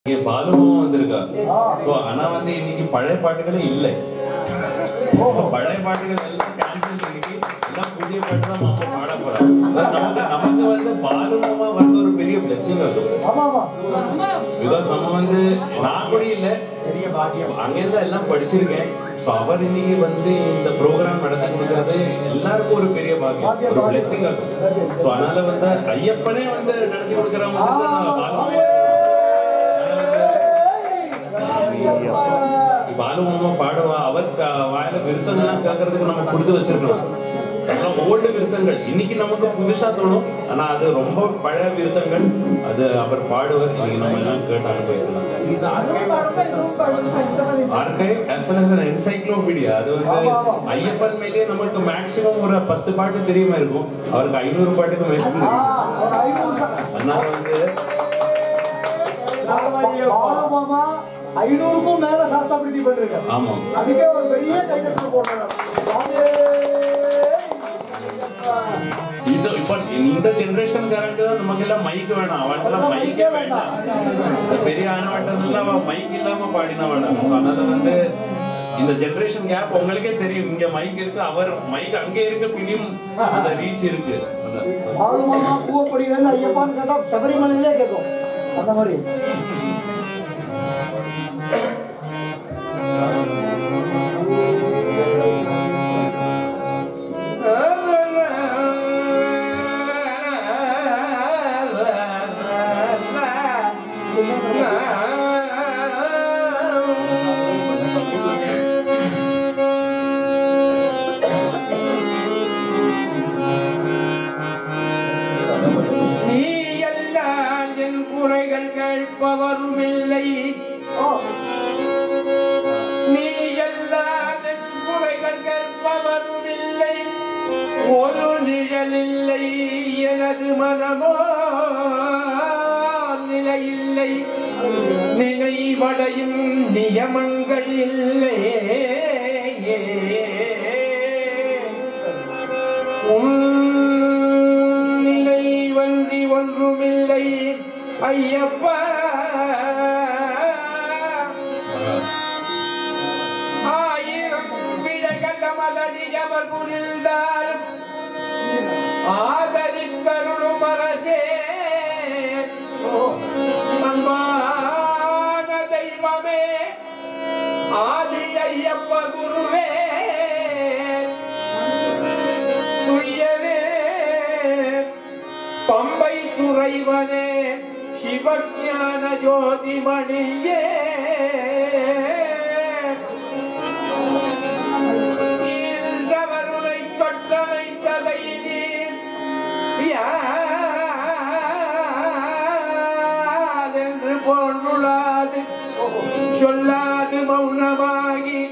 இங்க பாலுமாவும் வந்திருக்கா So, ஆனா வந்து இன்னைக்கு பழைய பாட்டுகளே இல்லை பழைய பாட்டுகள் எல்லாம் கேன்சல் இன்னைக்கு எல்லாம் புதிய பாட்டு தான் மாமா பாட போறோம் நமக்கு நமக்கு வந்து பாலுமாமா வந்து ஒரு பெரிய பிளெஸிங் இருக்கும் ஆமா ஆமா பிகாஸ் நம்ம வந்து நான் கூட இல்ல பெரிய பாக்கியம் அங்கிருந்து எல்லாம் படிச்சிருக்கேன் So, அவர் இன்னைக்கு வந்து இந்த ப்ரோக்ராம் நடத்தி கொடுக்கறது எல்லாருக்கும் ஒரு பெரிய பாக்கியம் ஒரு பிளெஸிங் ஆகும் ஸோ அதனால வந்து ஐயப்பனே வந்து நடத்தி கொடுக்குறவங்க வந்து நான் பாலுமாமா பாலுமாமா பாடுவா அவர் க- வாயில விருத்தங்கள்லாம் கேட்கறதுக்கு நம்ம கொடுத்து வச்சிருக்கணும் அப்புறம் ஓல்டு விருத்தங்கள் இன்னைக்கு நமக்கு புதுசா தோணும் ஆனா அது ரொம்ப பழைய விருத்தங்கள் அது அவர் பாடுவார் இன்னைக்கு நம்ம எல்லாம் கேட்டு அனுபவிக்கலாம் archive as well as an encyclopedia அது வந்து ஐயப்பன் மேலேயே நமக்கு மேக்ஸிமம் ஒரு பத்து பாட்டு தெரியுமா இருக்கும் அவருக்கு ஐநூறு பாட்டுக்கு மேல ஆ, தெரியும் ஒரு ஐநூறு சா- அதனால வந்து பாலு மாமா ஐநூறுக்கும் மேல சாஸ்தாபிரித்தி பண்ணிருக்காரு ஆமா அதுக்கே ஒரு பெரிய கைதட்டல் போடுறாரு சுவாமியே! இது இப்ப இந்த ஜெனரேஷன்காரங்க தான் நமக்கு எல்லாம் மைக் வேணாம் அவட்டெல்லாம் மைக்கே வேண்டாம் இந்த பெரிய ஆனவட்டெல்லாம் அவன் மைக் இல்லாம பாடினா வேண்டாம் அதனால வந்து இந்த ஜெனரேஷன் கேப் உங்களுக்கே தெரியும் இங்க மைக் இருக்கு அவர் மைக் அங்கே இருக்கு பின்னியும் அந்த ரீச் இருக்கு அதான். பாலு மாமா பூவப்படியில இருந்து ஐயப்பான்னு கேட்டா சபரிமலையிலே கேட்கும் அந்த மாதிரி நீ எல்லாம் என் குறைகள் கேட்பவரும் இல்லை ஓ, நீ எல்லாம் என் குறைகள் கேட்பவரும் இல்லை ஒரு நிழல் இல்லை எனது மனமோ நிலையில்லை நினைவடையும் நியமங்கள் இல்லை உன் நினைவன்றி ஒன்றுமில்லை ஐயப்பா ஆயிரம் பிழைகள் தமதடி அவர் புரிந்தால் ஆதரிக்கருளும் அரசே அன்பான தெய்வமே ஆதி ஐயப்ப குருவே துய்யவே பம்பை துறைவனே சிவஞான ஜோதிமணியே ஈர்ந்தவருளை தொட்டமைத்ததை நீர் யாரென்று போன்றுளாது சொல்லாது மௌனமாகி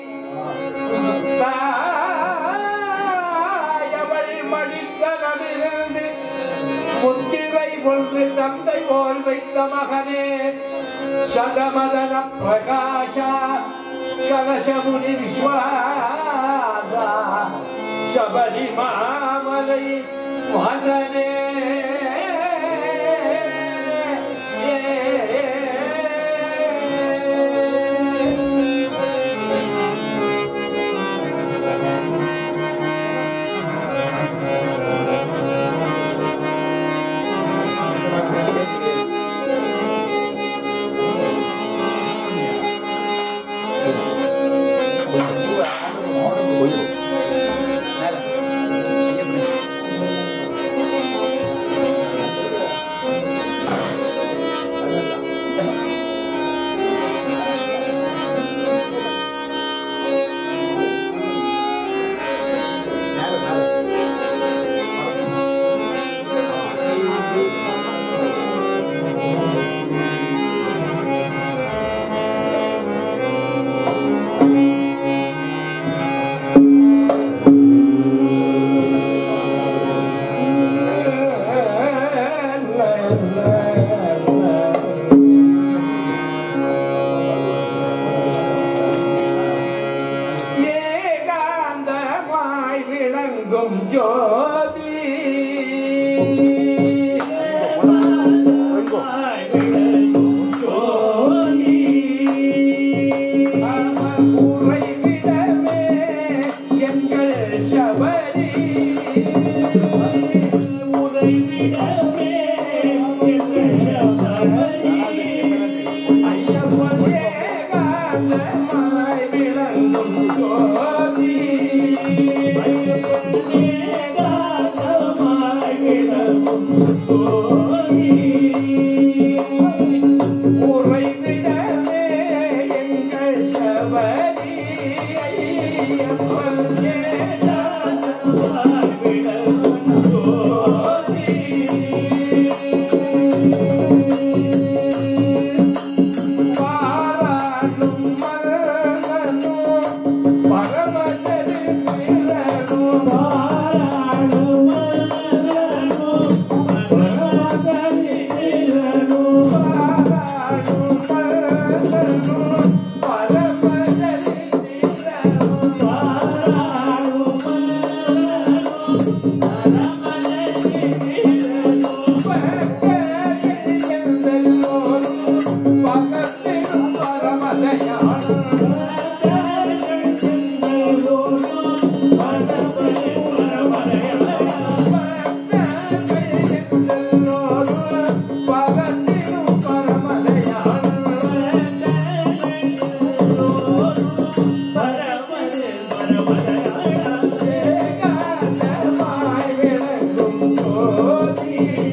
தாயவள் மடித்தனமிருந்து முத்திரை ஒன்று தந்தை போல் வைத்த மகனே சதமதன பிரகாஷா கலசமுனி விஸ்வாதா சபரி மாமலை வாசனே பகத்திலும் பரமதயாளன் பகத்திலும் பரமதயாளன் ஏகாந்தமாய் விளங்கும் ஜோதி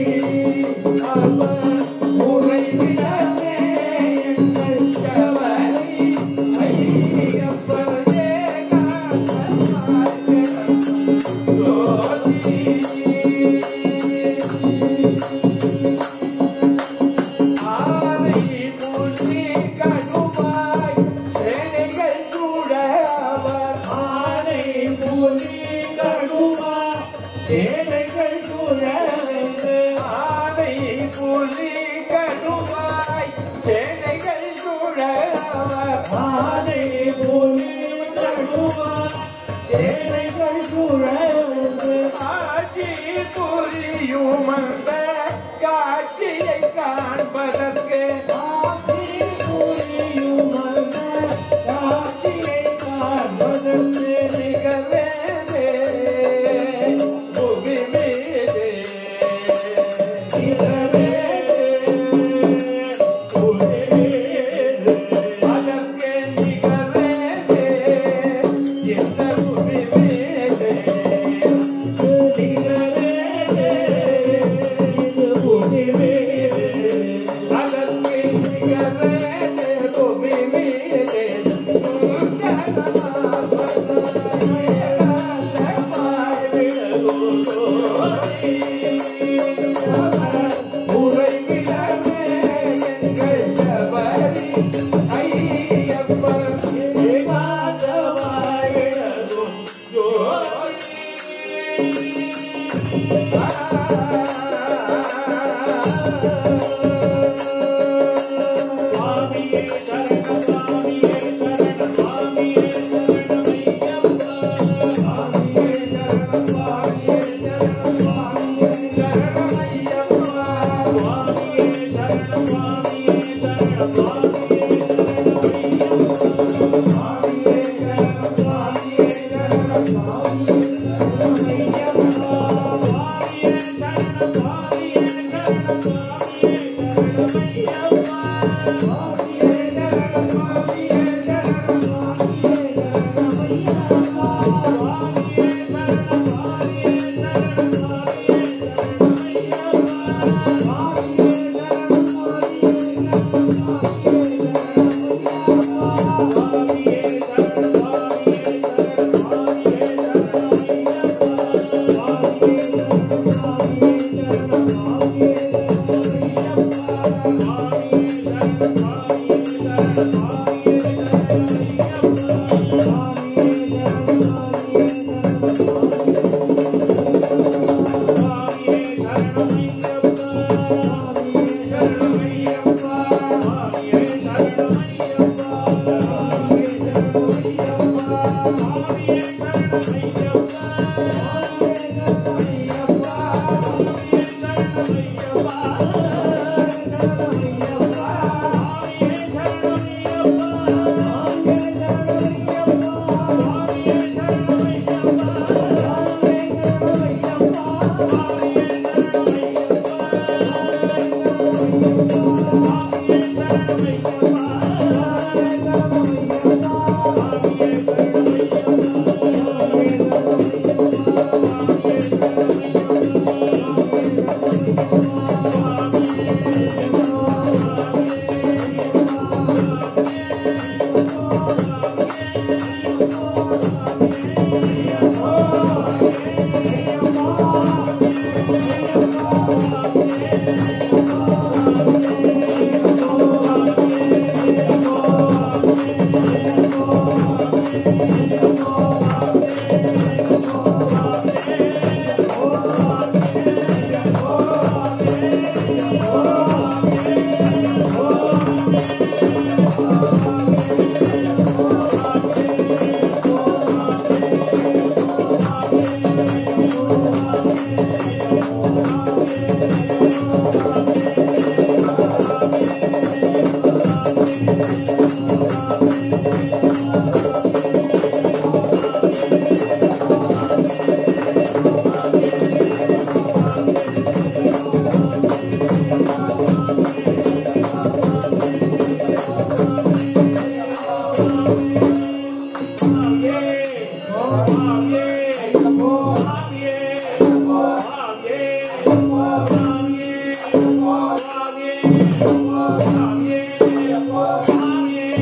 அவர் உறைவிடமே எங்கள் சபரி ஐயப்பர் ஏகாந்தமாய் விளங்கும் ஜோதி ஆரை புலி கடுவாய் சேனைகள் சூழ அவர் ஆரை புலி கடுவாய் சேனைகள் சூழ ஆரை புலி கடுவாய் சேனைகள் சூழ அவர் ஆரை புலி கடுவாய் சேனைகள் சூழ ஆட்சி புரியும் அந்த காட்சியை காண்பதற்கு ஆட்சி புரியும் அந்த காட்சியை காண்பதற்கு நிகழ்வேதே புவி மீதே நிகழ்வேதே புவி மீதே அதற்கு நிகழ்வேதே இந்த புவி மீதே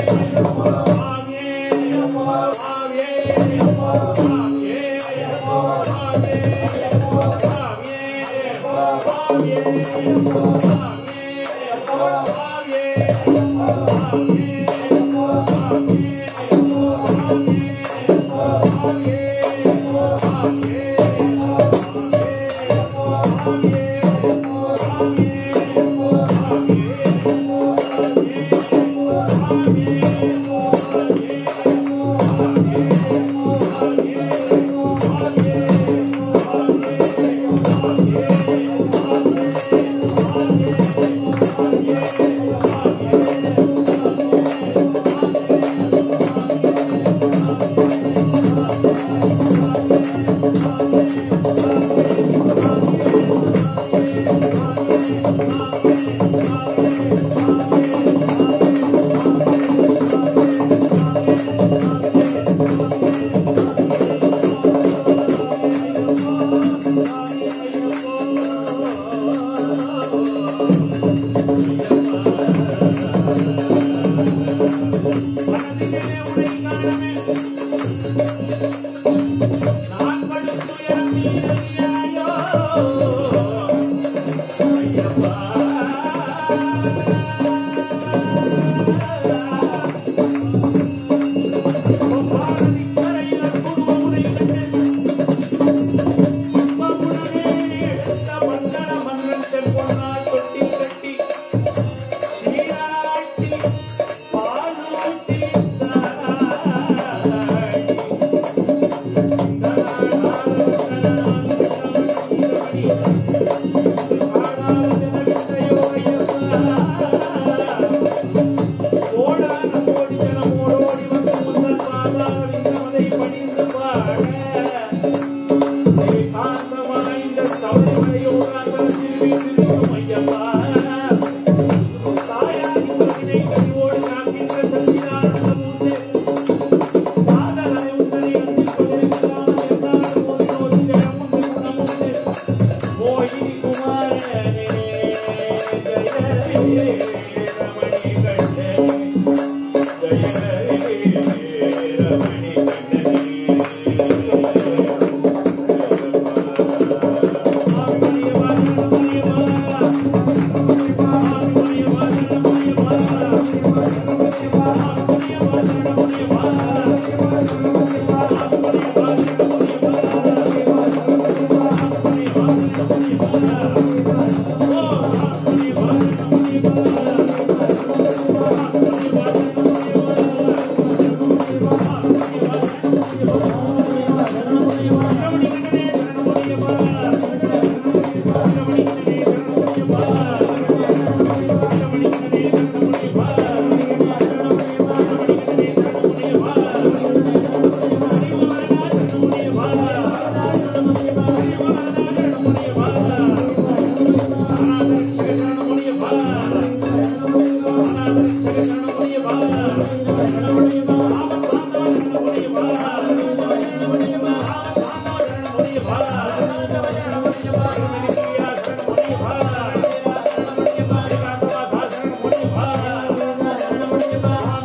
Bye.